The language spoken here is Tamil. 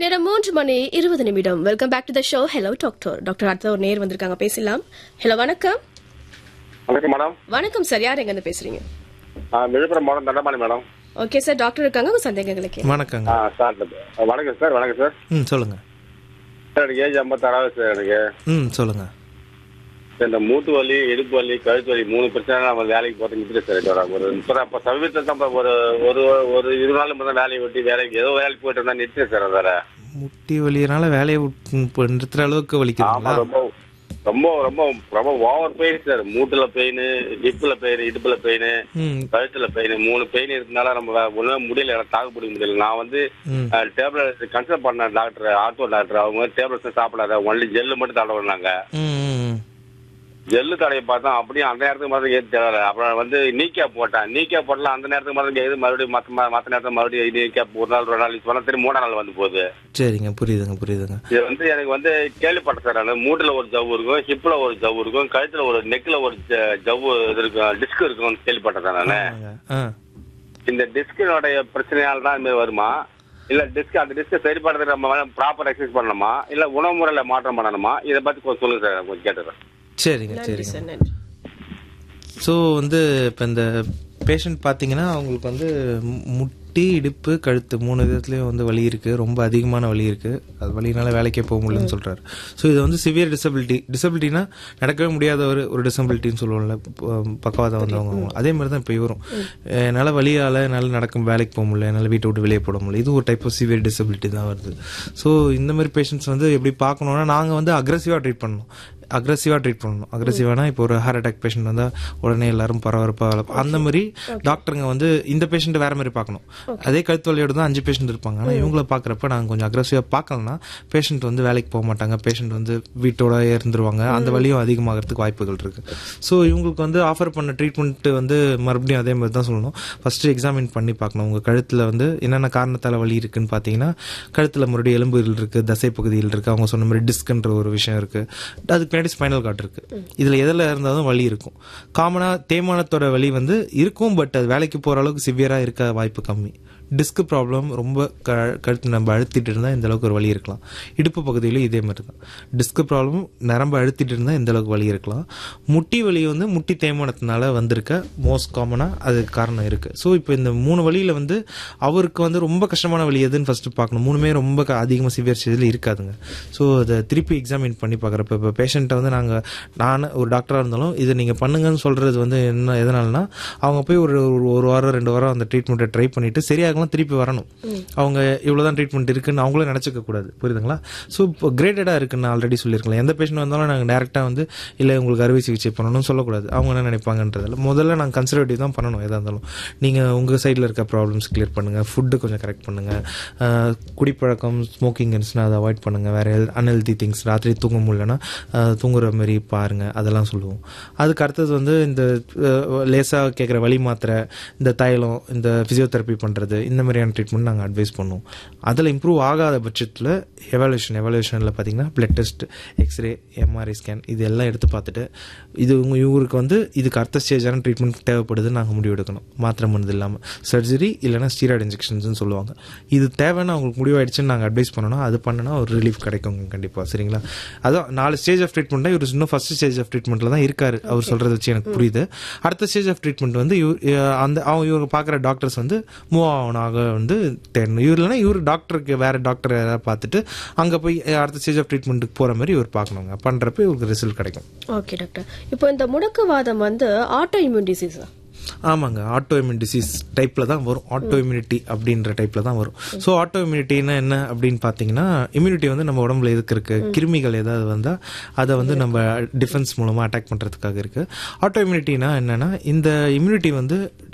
நேரம் மூன்று மணி இருபது நிமிடம் welcome back to the show hello doctor doctor அடுத்த ஒரு நேர் வந்திருக்காங்க பேசலாம் ஹலோ வணக்கம் வணக்கம் மேடம் வணக்கம் சார் யார் எங்க இருந்து பேசுறீங்க ஆ, விழுப்புரம் மாவட்டம் Thandapani madam okay sir doctor இருக்காங்க உங்க சந்தேகங்களுக்கு வணக்கங்க ஆ சார் வணக்கம் சார் வணக்கம் சார் ம் சொல்லுங்க சார் எனக்கு ஏஜ் ஐம்பத்தாறாவது சார் எனக்கு ம் சொல்லுங்க சார், இந்த மூட்டு வலி இடுப்பு வலி கழுத்து வலி மூணு பிரச்சனை நம்ம வேலைக்கு போகிறது நிற்கிறேன் சார் இப்போ ஒரு இப்போ அப்போ சமீபத்தில் தான் இப்ப ஒரு ஒரு ஒரு இருபது நாள் மட்டும் வேலையை விட்டு வேலைக்கு ஏதோ வேலைக்கு போயிட்டு இருந்தா நிறுத்தேன் சார் அதில் முட்டி வலியனால வேலையை விட்டு- இப்போ நிறுத்துற அளவுக்கு ஆமா வலிக்குதுங்களா ரொம்ப ரொம்ப ரொம்ப ரொம்ப ஓவர் பெயின் சார் மூட்டுல பெயின் ஹிப்புல பெயின் இடுப்புல பெயின் ம் கழுத்துல பெயின் மூணு பெயின் இருக்கனால நம்ம ஒண்ணுமே முடியல எனக்கு தாக்கு பிடிக்க முடியல நான் வந்து ம் டேப்லெட் கன்சல்ட் பண்ண டாக்டர் ஆர்த்தோ டாக்டர் அவங்க டேப்லெட்ஸ் சாப்பிடாத ஒன்லி ஜெல்லு மட்டும் தடவினாங்க ம், ம் ஜெல்லு தடவை பார்த்தா அப்படியே அந்த நேரத்துக்கு மட்டும் ஏது தெரியல அப்புறம் வந்து நீக்கா போட்டேன் நீக்கா போட்டலாம் அந்த நேரத்துக்கு மட்டும் எது மறுபடியும் மற்ற மற்ற நேரத்துக்கு மறுபடியும் நீக்கா ஒரு நாள் ரெண்டு நாள் சொன்னா திரும்ப மூணாம் நாள் வந்து போகுது சரிங்க புரியுதுங்க புரியுதுங்க இது வந்து எனக்கு வந்து கேள்விப்பட்டேன் சார் நான் மூட்டுல ஒரு ஜவ்வு இருக்கும் ஹிப்ல ஒரு ஜவ்வு இருக்கும் கழுத்துல ஒரு நெக்ல ஒரு ஜ- ஜவ்வு இது இருக்கும் டிஸ்க் இருக்கும் கேள்விப்பட்டேன் சார் நான் ஆமாங்க. ஆ இந்த டிஸ்கினுடைய பிரச்சனையால தான் இந்த மாதிரி வருமா இல்ல டிஸ்க் அந்த டிஸ்கை சரி பண்றதுக்கு நம்ம ப்ராப்பர் எக்ஸசைஸ் பண்ணணுமா இல்ல உணவு முறையில மாற்றம் பண்ணணுமா இதை பத்தி கொஞ்சம் சொல்லுங்க சார் கொஞ்சம் கேட்டுறேன் சரிங்க நன்றி சரிங்க சார் நன்றி ஸோ வந்து இப்போ இந்த பேஷண்ட் பார்த்தீங்கன்னா அவங்களுக்கு வந்து மு- முட்டி இடுப்பு கழுத்து மூணு விதத்துலேயும் வந்து வலி இருக்குது ரொம்ப அதிகமான வலி இருக்குது அது வலினால வேலைக்கே போக முடியலன்னு சொல்கிறாரு ஸோ இது வந்து சிவியர் டிசபிலிட்டி டிசபிலிட்டினா நடக்கவே முடியாத ஒரு ஒரு டிசபிலிட்டின்னு சொல்லுவோம்ல ப- பக்கவாதம் வந்தவங்க அவங்க. அதே மாதிரி தான் இப்போ இவரும் என்னால் வலியால் என்னால் நடக்க வேலைக்கு போக முடியல என்னால் வீட்டை விட்டு வெளியே போட முடியல இது ஒரு டைப் ஆஃப் சிவியர் டிசபிலிட்டி தான் வருது ஸோ இந்த மாதிரி பேஷண்ட்ஸ் வந்து எப்படி பார்க்கணுன்னா நாங்கள் வந்து அக்ரெசிவாக ட்ரீட் பண்ணணும் அக்ரெசிவாக ட்ரீட் பண்ணணும் அக்ரெசிவானா இப்போ ஒரு ஹார்ட் அட்டாக் பேஷண்ட் வந்தால் உடனே எல்லாரும் பரபரப்பாக அந்த மாதிரி டாக்டருங்க வந்து இந்த பேஷண்ட்டை வேற மாதிரி பார்க்கணும் அதே கழுத்து வலியோட தான் அஞ்சு பேஷண்ட் இருப்பாங்க ஆனால் இவங்கள பார்க்குறப்ப நாங்கள் கொஞ்சம் அக்ரெசிவாக பார்க்கலன்னா பேஷண்ட் வந்து வேலைக்கு போக மாட்டாங்க பேஷண்ட் வந்து வீட்டோட இருந்துருவாங்க அந்த வலியும் அதிகமாகிறதுக்கு வாய்ப்புகள் இருக்கு ஸோ இவங்களுக்கு வந்து ஆஃபர் பண்ண ட்ரீட்மெண்ட் வந்து மறுபடியும் அதே மாதிரி தான் சொல்லணும் ஃபர்ஸ்ட் எக்ஸாமின் பண்ணி பார்க்கணும் உங்கள் கழுத்தில் வந்து என்னென்ன காரணத்தால் வலி இருக்குன்னு பார்த்தீங்கன்னா கழுத்தில் மறுபடியும் எலும்புகள் இருக்கு தசை பகுதியில் இருக்கு அவங்க சொன்ன மாதிரி டிஸ்க்ன்ற ஒரு விஷயம் இருக்கு அதுக்கு பின்னாடி ஸ்பைனல் கார்டு இருக்கு இதுல எதில் இருந்தாலும் வலி இருக்கும் காமனா தேய்மானத்தோட வலி வந்து இருக்கும் பட் அது வேலைக்கு போற அளவுக்கு சிவியரா இருக்க வாய்ப்பு கம்மி டிஸ்க் ப்ராப்ளம் ரொம்ப க கழுத்து நம்ம அழுத்திட்டு இருந்தால் இந்த அளவுக்கு ஒரு வலி இருக்கலாம் இடுப்பு பகுதியிலும் இதே மாதிரி தான் டிஸ்க் ப்ராப்ளம் நரம்பு அழுத்திட்டு இருந்தால் இந்த அளவுக்கு வலி இருக்கலாம் முட்டி வலி வந்து முட்டி தேய்மானத்தினால வந்திருக்க மோஸ்ட் காமனாக அதுக்கு காரணம் இருக்கு ஸோ இப்போ இந்த மூணு வழியில் வந்து அவருக்கு வந்து ரொம்ப கஷ்டமான வழி எதுன்னு ஃபர்ஸ்ட் பார்க்கணும் மூணுமே ரொம்ப அதிகமாக சிவியர் ஸ்டேஜில் இருக்காதுங்க ஸோ அதை திருப்பி எக்ஸாமின் பண்ணி பார்க்குறப்ப இப்போ பேஷண்ட்டை வந்து நாங்கள் நான் ஒரு டாக்டராக இருந்தாலும் இதை நீங்கள் பண்ணுங்கன்னு சொல்கிறது வந்து என்ன எதனாலனா அவங்க போய் ஒரு ஒரு- ஒரு வாரம் ரெண்டு வாரம் அந்த ட்ரீட்மெண்ட்டை ட்ரை பண்ணிட்டு சரியாகலாம் திருப்பி வரணும் அவங்க இவ்வளோதான் ட்ரீட்மெண்ட் இருக்குன்னு அவங்களும் நினச்சிக்க கூடாது புரியுதுங்களா ஸோ இப்போ கிரேடடாக இருக்குன்னு ஆல்ரெடி சொல்லியிருக்கலாம் எந்த பேஷண்ட் வந்தாலும் நாங்கள் டேரெக்டாக வந்து இல்லை உங்களுக்கு அறுவை சிகிச்சை பண்ணணும்னு சொல்லக்கூடாது அவங்க என்ன நினைப்பாங்கன்றதில்ல முதல்ல நாங்கள் கன்சர்வேட்டிவ் தான் பண்ணணும் எதாக இருந்தாலும் நீங்கள் உங்கள் சைடில் இருக்க ப்ராப்ளம்ஸ் கிளியர் பண்ணுங்கள் ஃபுட்டு கொஞ்சம் கரெக்ட் பண்ணுங்கள் குடிப்பழக்கம் ஸ்மோக்கிங் இருந்துச்சுன்னா அதை அவாய்ட் பண்ணுங்கள் வேறு அன்ஹெல்தி திங்ஸ் ராத்திரி தூங்க முடியலன்னா அஹ், தூங்குற மாதிரி பாருங்கள் அதெல்லாம் சொல்லுவோம் அதுக்கு அடுத்தது வந்து இந்த லேசாக கேட்குற வலி மாத்திரை இந்த தைலம் இந்த ஃபிசியோதெரப்பி பண்ணுறது இந்த மாதிரியான ட்ரீட்மெண்ட் நாங்கள் அட்வைஸ் பண்ணுவோம் அதில் இம்ப்ரூவ் ஆகாத பட்சத்தில் எவாலுவேஷன் எவாலுவேஷனில் பார்த்தீங்கன்னா blood test x ray MRI scan இது எல்லாம் எடுத்து பார்த்துட்டு இது உங்க இவருக்கு வந்து இதுக்கு அடுத்த ஸ்டேஜான ட்ரீட்மெண்ட் தேவைப்படுதுன்னு நாங்கள் முடிவு எடுக்கணும் மாத்திரை மருந்து இல்லாமல் சர்ஜரி இல்லைன்னா ஸ்டீராய்டு இன்ஜெக்ஷன்ஸ்னு சொல்லுவாங்க இது தேவைன்னு அவங்களுக்கு முடிவாயிடுச்சுன்னு நாங்கள் அட்வைஸ் பண்ணணும் அது பண்ணினா ஒரு ரிலீஃப் கிடைக்கும் கண்டிப்பாக சரிங்களா அதான் நாலு ஸ்டேஜ் ஆஃப் ட்ரீட்மெண்ட்டாக இவர் இன்னும் ஃபர்ஸ்ட் ஸ்டேஜ் ஆஃப் ட்ரீட்மெண்ட்டில் தான் இருக்காரு அவர் சொல்கிறத வச்சு எனக்கு புரியுது அடுத்த ஸ்டேஜ் ஆஃப் ட்ரீட்மெண்ட் வந்து இவர் அஹ் அந்த அவங்க இவங்க பார்க்குற டாக்டர்ஸ் வந்து மூவ் ஆகணாக வந்து தேடணும் இவர் இல்லைன்னா இவர் டாக்டருக்கு வேற டாக்டர் யாராவது பார்த்துட்டு அங்கே போய் அடுத்த ஸ்டேஜ் ஆஃப் ட்ரீட்மெண்ட்டுக்கு போகிற மாதிரி இவர் பார்க்கணுங்க பண்ணுறப்ப இவருக்கு ரிசல்ட் கிடைக்கும் ஓகே டாக்டர் இப்போ இந்த முடக்குவாதம் வந்து ஆட்டோ இம்யூன் டிசீஸா ஆமாங்க ஆட்டோ இம்யூன் டிசீஸ் டைப்பில் தான் வரும் ஆட்டோ இம்யூனிட்டி அப்படின்ற டைப்பில் தான் வரும் ஸோ ஆட்டோ இம்யூனிட்டின்னா என்ன அப்படின்னு பார்த்தீங்கன்னா இம்யூனிட்டி வந்து நம்ம உடம்புல எதுக்கு இருக்கு கிருமிகள் ஏதாவது வந்தால் அதை வந்து நம்ம டிஃபென்ஸ் மூலமாக அட்டாக் பண்ணுறதுக்காக இருக்கு ஆட்டோ இம்யூனிட்டினா என்னன்னா இந்த இம்யூனிட்டி வந்து